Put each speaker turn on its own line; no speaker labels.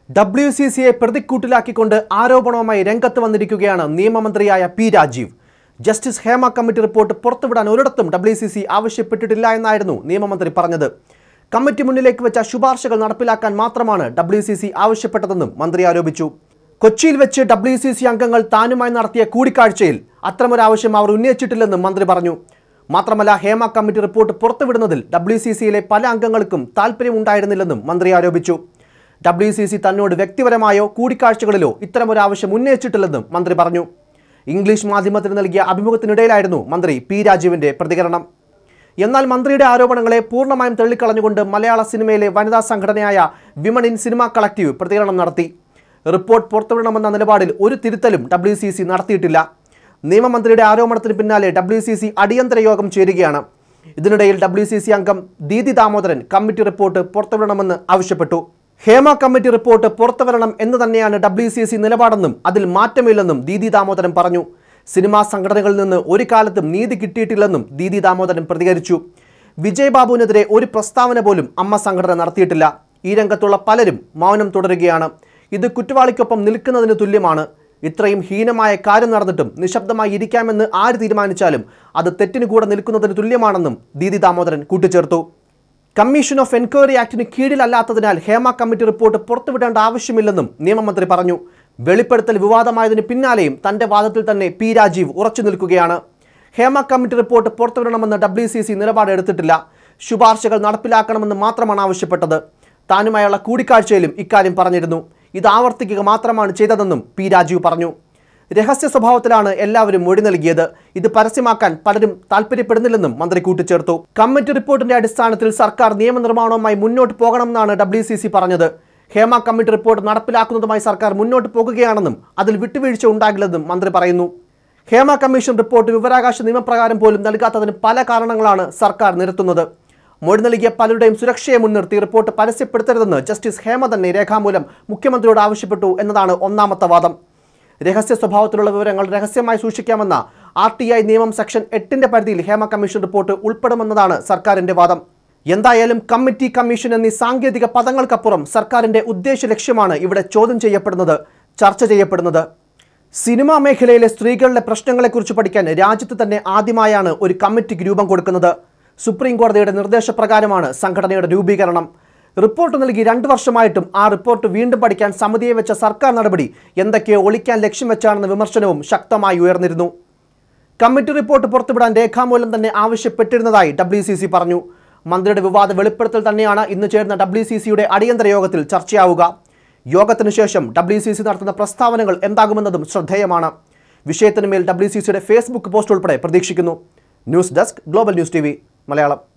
W C സിയെ പ്രതിക്കൂട്ടിലാക്കിക്കൊണ്ട് ആരോപണവുമായി രംഗത്ത് വന്നിരിക്കുകയാണ് നിയമമന്ത്രിയായ P Rajeev justice Hema committee report പുറത്തുവിടാൻ ഒരിടത്തും ഡബ്ല്യു സി സി ആവശ്യപ്പെട്ടിട്ടില്ല എന്നായിരുന്നു നിയമമന്ത്രി പറഞ്ഞത് കമ്മിറ്റി മുന്നിലേക്ക് വെച്ച ശുപാർശകൾ നടപ്പിലാക്കാൻ മാത്രമാണ് ഡബ്ല്യു സി സി ആവശ്യപ്പെട്ടതെന്നും മന്ത്രി ആരോപിച്ചു കൊച്ചിയിൽ വെച്ച് ഡബ്ല്യു സി സി അംഗങ്ങൾ താനുമായി നടത്തിയ കൂടിക്കാഴ്ചയിൽ അത്തരമൊരാവശ്യം അവർ ഉന്നയിച്ചിട്ടില്ലെന്നും മന്ത്രി പറഞ്ഞു മാത്രമല്ല ഹേമ കമ്മിറ്റി റിപ്പോർട്ട് പുറത്തുവിടുന്നതിൽ ഡബ്ല്യു സി സിയിലെ പല അംഗങ്ങൾക്കും താല്പര്യമുണ്ടായിരുന്നില്ലെന്നും മന്ത്രി ആരോപിച്ചു ഡബ്ല്യു സി സി തന്നോട് വ്യക്തിപരമായോ കൂടിക്കാഴ്ചകളിലോ ഇത്തരമൊരു ആവശ്യം ഉന്നയിച്ചിട്ടില്ലെന്നും മന്ത്രി പറഞ്ഞു ഇംഗ്ലീഷ് മാധ്യമത്തിന് നൽകിയ അഭിമുഖത്തിനിടയിലായിരുന്നു മന്ത്രി പി രാജീവിന്റെ പ്രതികരണം എന്നാൽ മന്ത്രിയുടെ ആരോപണങ്ങളെ പൂർണ്ണമായും തള്ളിക്കളഞ്ഞുകൊണ്ട് മലയാള സിനിമയിലെ വനിതാ സംഘടനയായ വിമൺ ഇൻ സിനിമ കളക്റ്റീവ് പ്രതികരണം നടത്തി റിപ്പോർട്ട് പുറത്തുവിടണമെന്ന നിലപാടിൽ ഒരു തിരുത്തലും ഡബ്ല്യു സി സി നടത്തിയിട്ടില്ല നിയമമന്ത്രിയുടെ ആരോപണത്തിന് പിന്നാലെ ഡബ്ല്യു സി സി അടിയന്തര യോഗം ചേരുകയാണ് ഇതിനിടയിൽ ഡബ്ല്യു സി സി അംഗം ദീദി ദാമോദരൻ കമ്മിറ്റി റിപ്പോർട്ട് പുറത്തുവിടണമെന്ന് ആവശ്യപ്പെട്ടു ഹേമ കമ്മിറ്റി റിപ്പോർട്ട് പുറത്തുവരണം എന്ന് തന്നെയാണ് ഡബ്ല്യു സി സി നിലപാടെന്നും അതിൽ മാറ്റമില്ലെന്നും ദീദി ദാമോദരൻ പറഞ്ഞു സിനിമാ സംഘടനകളിൽ നിന്ന് ഒരു കാലത്തും നീതി കിട്ടിയിട്ടില്ലെന്നും ദീദി ദാമോദരൻ പ്രതികരിച്ചു വിജയ് ബാബുവിനെതിരെ ഒരു പ്രസ്താവന പോലും അമ്മ സംഘടന നടത്തിയിട്ടില്ല ഈ രംഗത്തുള്ള പലരും മൗനം തുടരുകയാണ് ഇത് കുറ്റവാളിക്കൊപ്പം നിൽക്കുന്നതിന് തുല്യമാണ് ഇത്രയും ഹീനമായ കാര്യം നടന്നിട്ടും നിശബ്ദമായി ഇരിക്കാമെന്ന് ആര് തീരുമാനിച്ചാലും അത് തെറ്റിന് കൂടെ നിൽക്കുന്നതിന് തുല്യമാണെന്നും ദീദി ദാമോദരൻ കൂട്ടിച്ചേർത്തു കമ്മീഷൻ ഓഫ് എൻക്വയറി ആക്ടിന് കീഴിലല്ലാത്തതിനാൽ ഹേമ കമ്മിറ്റി റിപ്പോർട്ട് പുറത്തുവിടേണ്ട ആവശ്യമില്ലെന്നും നിയമമന്ത്രി പറഞ്ഞു വെളിപ്പെടുത്തൽ വിവാദമായതിന് പിന്നാലെയും തന്റെ വാദത്തിൽ തന്നെ പി രാജീവ് ഉറച്ചു നിൽക്കുകയാണ് ഹേമ കമ്മിറ്റി റിപ്പോർട്ട് പുറത്തുവിടണമെന്ന് ഡബ്ല്യു സി സി നിലപാടെടുത്തിട്ടില്ല ശുപാർശകൾ നടപ്പിലാക്കണമെന്ന് മാത്രമാണ് ആവശ്യപ്പെട്ടത് താനുമായുള്ള കൂടിക്കാഴ്ചയിലും ഇക്കാര്യം പറഞ്ഞിരുന്നു ഇത് ആവർത്തിക്കുക മാത്രമാണ് ചെയ്തതെന്നും പി രാജീവ് പറഞ്ഞു രഹസ്യ സ്വഭാവത്തിലാണ് എല്ലാവരും മൊഴി നൽകിയത് ഇത് പരസ്യമാക്കാൻ പലരും താല്പര്യപ്പെടുന്നില്ലെന്നും മന്ത്രി കൂട്ടിച്ചേർത്തു കമ്മിറ്റി റിപ്പോർട്ടിന്റെ അടിസ്ഥാനത്തിൽ സർക്കാർ നിയമനിർമ്മാണവുമായി മുന്നോട്ട് പോകണമെന്നാണ് ഡബ്ല്യു സി സി പറഞ്ഞത് ഹേമ കമ്മിറ്റി റിപ്പോർട്ട് നടപ്പിലാക്കുന്നതുമായി സർക്കാർ മുന്നോട്ട് പോകുകയാണെന്നും അതിൽ വിട്ടുവീഴ്ച ഉണ്ടാകില്ലെന്നും മന്ത്രി പറയുന്നു ഹേമ കമ്മീഷൻ റിപ്പോർട്ട് വിവരാകാശ നിയമപ്രകാരം പോലും നൽകാത്തതിന് പല കാരണങ്ങളാണ് സർക്കാർ നിരത്തുന്നത് മൊഴി നൽകിയ പലരുടെയും സുരക്ഷയെ മുൻനിർത്തി റിപ്പോർട്ട് പരസ്യപ്പെടുത്തരുതെന്ന് ജസ്റ്റിസ് ഹേമ തന്നെ രേഖാമൂലം മുഖ്യമന്ത്രിയോട് ആവശ്യപ്പെട്ടു എന്നതാണ് ഒന്നാമത്തെ വാദം രഹസ്യ സ്വഭാവത്തിലുള്ള വിവരങ്ങൾ രഹസ്യമായി സൂക്ഷിക്കാമെന്ന ആർ ടി ഐ നിയമം സെക്ഷൻ എട്ടിന്റെ പരിധിയിൽ ഹേമ കമ്മീഷൻ റിപ്പോർട്ട് ഉൾപ്പെടുമെന്നതാണ് സർക്കാരിന്റെ വാദം എന്തായാലും കമ്മിറ്റി കമ്മീഷൻ എന്നീ സാങ്കേതിക പദങ്ങൾക്കപ്പുറം സർക്കാരിന്റെ ഉദ്ദേശ ലക്ഷ്യമാണ് ഇവിടെ ചോദ്യം ചെയ്യപ്പെടുന്നത് ചർച്ച ചെയ്യപ്പെടുന്നത് സിനിമാ മേഖലയിലെ സ്ത്രീകളുടെ പ്രശ്നങ്ങളെക്കുറിച്ച് പഠിക്കാൻ രാജ്യത്ത് തന്നെ ആദ്യമായാണ് ഒരു കമ്മിറ്റിക്ക് രൂപം കൊടുക്കുന്നത് സുപ്രീം കോടതിയുടെ നിർദ്ദേശപ്രകാരമാണ് സംഘടനയുടെ രൂപീകരണം റിപ്പോർട്ട് നൽകി രണ്ട് വർഷമായിട്ടും ആ റിപ്പോർട്ട് വീണ്ടും പഠിക്കാൻ സമിതിയെ വെച്ച സർക്കാർ നടപടി എന്തൊക്കെയോ ഒളിക്കാൻ ലക്ഷ്യം വെച്ചാണെന്ന വിമർശനവും ശക്തമായി ഉയർന്നിരുന്നു കമ്മിറ്റി റിപ്പോർട്ട് പുറത്തുവിടാൻ രേഖാമൂലം തന്നെ ആവശ്യപ്പെട്ടിരുന്നതായി ഡബ്ല്യു സി സി പറഞ്ഞു മന്ത്രിയുടെ വിവാദ വെളിപ്പെടുത്തൽ തന്നെയാണ് ഇന്ന് ചേർന്ന ഡബ്ല്യു സി സിയുടെ അടിയന്തര യോഗത്തിൽ ചർച്ചയാവുക യോഗത്തിനു ശേഷം ഡബ്ല്യു സി സി നടത്തുന്ന പ്രസ്താവനകൾ എന്താകുമെന്നതും ശ്രദ്ധേയമാണ് വിഷയത്തിനുമേൽ ഡബ്ല്യു സി സിയുടെ ഫേസ്ബുക്ക് പോസ്റ്റ് ഉൾപ്പെടെ പ്രതീക്ഷിക്കുന്നു news desk global news T Malayalam